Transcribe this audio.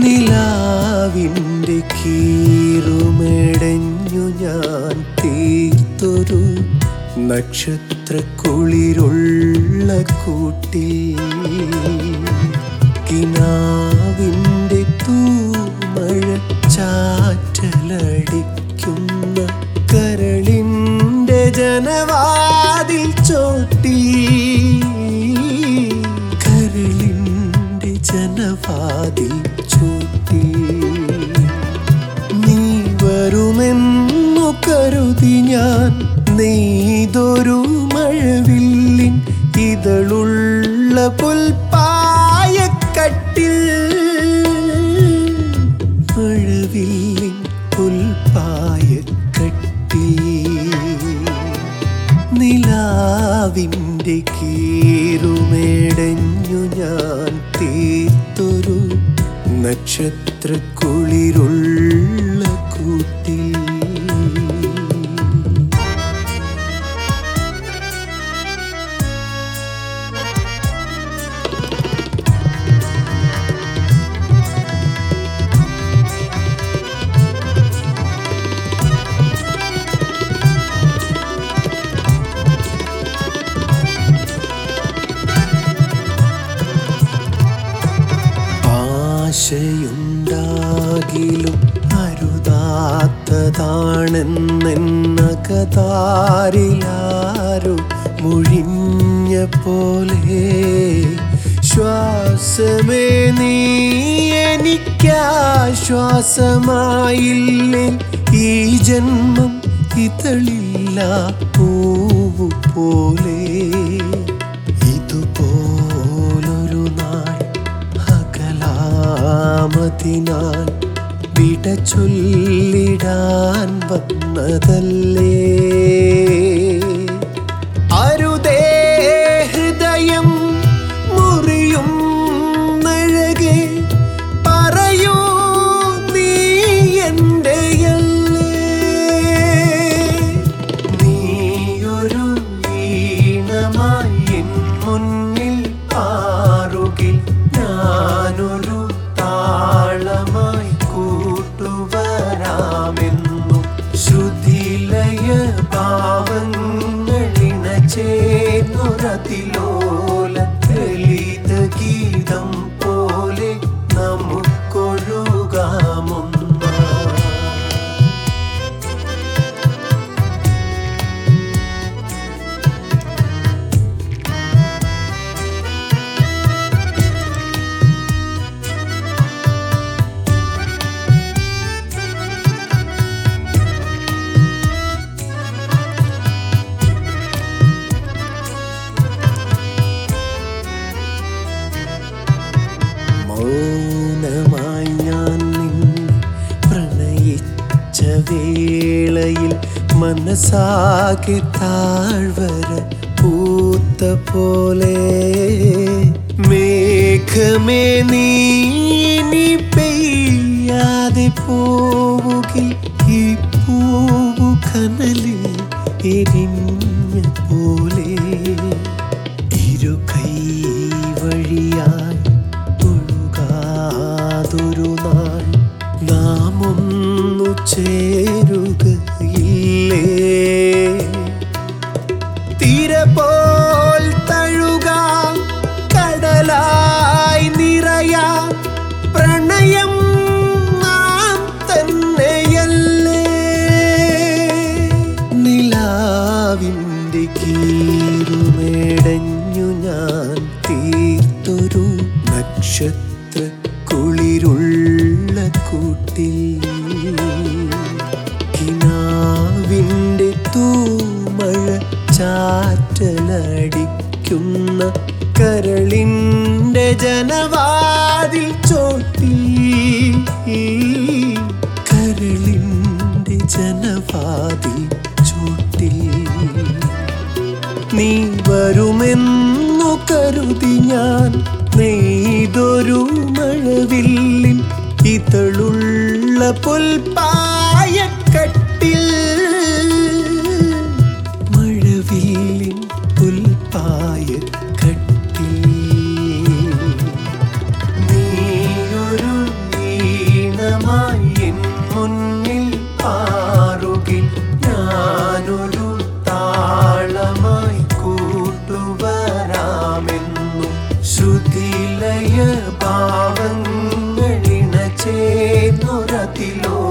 നിലാവിൻ്റെ കീറുമെടഞ്ഞു ഞാൻ തീർത്തൊരു നക്ഷത്ര കുളിരുള്ള കൂട്ടിൽ കിനാവിൻ്റെ തൂമഴ ചാറ്റലടിക്കുന്ന കരളിൻ്റെ ജനവാതിൽ ചോട്ടി കരളിൻ്റെ ജനവാതിൽ ചോട്ടി നീ വരുമെന്നു കരുതി ഞാൻ നെയ്തൊരു മഴവില്ലിൻ ഇതളുള്ള പുൽപ്പായക്കട്ടിൽ മഴവില്ലിൻ പുൽപ്പായക്കട്ടിൽ നിലാവിൻ്റെ കീറുമേടഞ്ഞു ഞാൻ തീർത്തൊരു നക്ഷത്ര കുളിരുള്ള കൂട്ടിൽ ആശയുണ്ടാകിലും അരുതാത്തതാണെന്നകതാരിലാരോ മുഴിഞ്ഞ പോലെ ശ്വാസമേ നീ എനിക്കാശ്വാസമായില്ലേ ഈ ജന്മം ഇതളില്ല പൂവു പോലെ ഇതുപോലൊരു നാൾ അകലാമതിനാൽ വിട ചൊല്ലിടാൻ വന്നതല്ലേ അരുതേ ഹൃദയം മുറിയും നഴകെ പറയൂ നീ എന്റെയല്ലേ നീയൊരു ഈണമായി എൻ മുന്നിൽ പാറുകിൽ ഞാനൊരു താളമായി കൂട്ടുവരാമെന്നു ശ്രുതിലയ ഭാവങ്ങളിണ ചേർന്നൊരതിലോല ലളിത ഗീതം പോലെ നമുക്കൊഴുകാമൊന്നാ മൗനമായി ഞാൻ നിന്നെ പ്രണയിച്ച വേളയിൽ മനസ്സാകെ താഴ്വര പൂത്ത പോലെ മേഘമേ നീ ഇനി പെയ്യാതെ പോവുകിൽ ഈ പൂവു കനലിൽ എരിഞ്ഞ പോലെ ഇരു കൈ വഴിയായി ഒഴുകാതൊരു നാൾ നാം ഒന്നു ചേരുകയില്ലേ തീര പോൽ തഴുകാം കടലായി നിറയാം പ്രണയം നാം തന്നെയല്ലേ നിലാവിൻ്റെ കീറുമേടഞ്ഞു ഞാൻ തീർത്തൊരു നക്ഷത്ര കുളിരുള്ള കൂട്ടിൽ കിനാവിൻ്റെ തൂമഴ ചാറ്റലടിക്കുന്ന കരളിൻ്റെ ജനവാതിൽ ചോട്ടി കരളിൻ്റെ ജനവാതിൽ ചോട്ടി നീ വരുമെന്നു കരുതി ഞാൻ നെയ്തൊരു മഴവില്ലിൻ ഇതളുള്ള പുൽപ്പായക്കട്ടിൽ മഴവില്ലിൻ പുൽപ്പായക്കട്ടിൽ നീയൊരു നീ താളമായി എൻ മുന്നിൽ പാറുകിൽ ഞാനൊരു താളമായി കൂട്ടുവരാമെന്നും ശ്രുതിലയ ഭാവങ്ങളിണ ചേർന്നൊരതിലോ